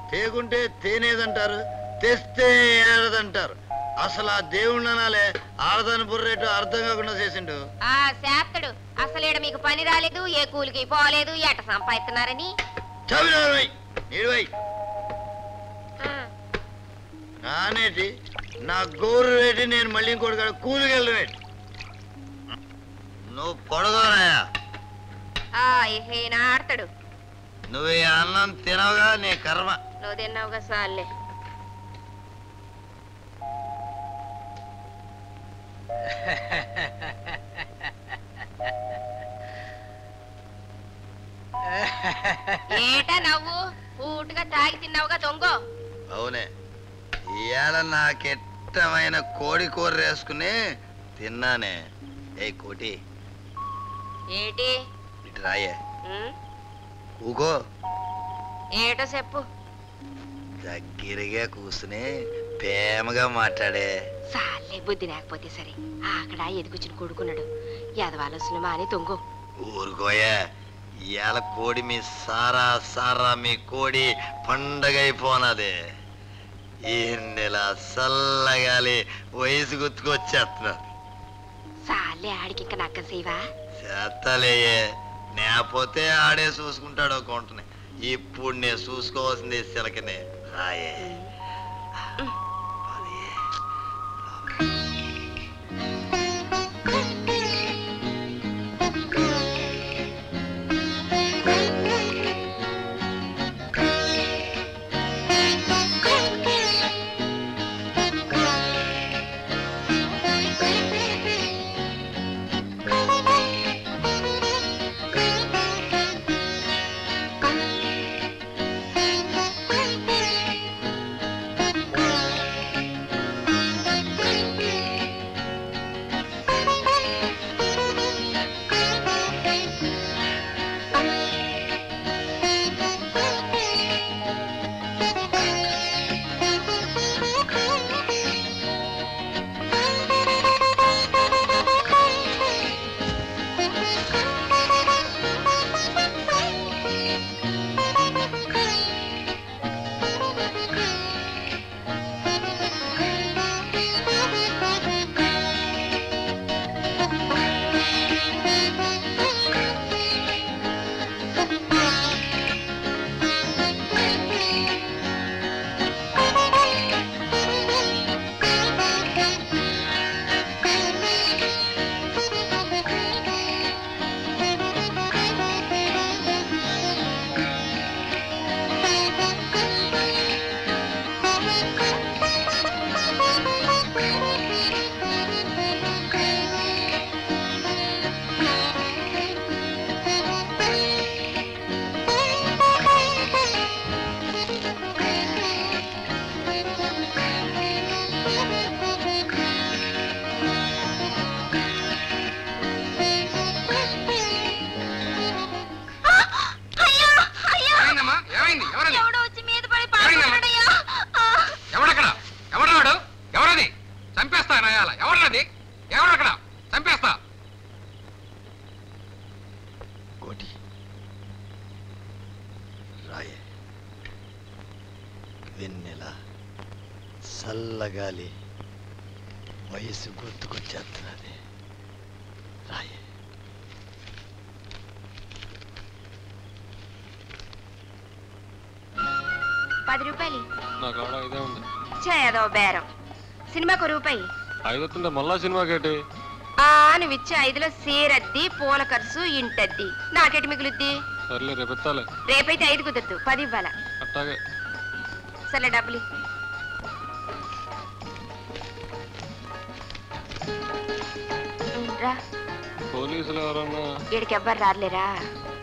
తేకుంటే తేనేదంటారు తెస్తే ఏడదంటారు అసలు ఆ దేవుణ్ణి అనాలే ఆడదాని బుర్రేటు అర్థం కాకుండా చేసిండు ఆ శాస్త్రుడు అసలేడ మీకు పని రాలేదు ఏ కూలికి పోలేదు ఎట సంపాదిస్తున్నారని చవినవై నీడువై నానేటి నా గోరు రేటి నేను మళ్ళీ ఇంకోటి కాడ కూలికి వెళ్ళవేటి నువ్వు పొడగోరాయా ఆ ఈయన ఆడతాడు నువ్వు ఈ అన్నం తినవుగా నీ కర్మ నువ్వు తిన్నావుగా సార్లే ఏటా నవ్వు పూటుగా తాగి తిన్నావుగా దొంగో అవునే ఇవాళ నాకెట్టమైన కోడి కూర వేసుకుని తిన్నానే ఏ కోటి ఏటి ఇటు రాయే ఉం? ఊగో ఏటో చెప్పు దగ్గరగా కూర్చుని ప్రేమగా మాట్లాడే సార్లే బుద్ధి లేకపోతే సరే అక్కడ ఎదుగుచ్చిన కొడుకున్నాడు ఎదవాలోసిన మాని దొంగో ఊరుకోయా ఇవాళ కోడి మీ సారా సారా మీ కోడి పండగ అయిపోనది ఈ నెల చల్లగాలి వయసు గుర్తుకొచ్చేస్తున్నారు సార్లే ఆడికి ఇంకా నక్క సేవా చేస్తలేయే నేపోతే ఆడే చూసుకుంటాడు ఒక కొంటని ఇప్పుడు నేను చూసుకోవాల్సింది సిలకనే రాయే ఏమైందమ్మా ఏమైంది ఎవరది ఎవడో వచ్చి మీద పడి ఎవరైనా? పాడుతున్నాడయ్యా ఎవడక్కడ ఎవడన్నాడు ఎవరది చంపేస్తా నయాల ఎవరది ఎవరక్కడ చంపేస్తా కోటి రాయే వెన్నెల చల్లగాలి వయసు గుర్తుకొచ్చేస్తున్నది రాయే పది రూపాయలు నా కాడ ఇదే ఉంది చేయదో బేరం సినిమాకు రూపాయి ఐదు వస్తుంటే మళ్ళా సినిమాకేటి ఆ నువ్వు ఇచ్చే ఐదులో సీరద్ది పూల ఖర్చు ఇంటద్ది నాకెటి మిగులుద్ది సర్లే రేపు ఎత్తాలే రేపైతే ఐదు కుదరదు పది ఇవ్వాలా అట్టాగే సరే డబ్బులు ఇ. ఉమ్, రా పోలీసులు ఎవరన్నా ఈడికి ఎవ్వరు రాలేరా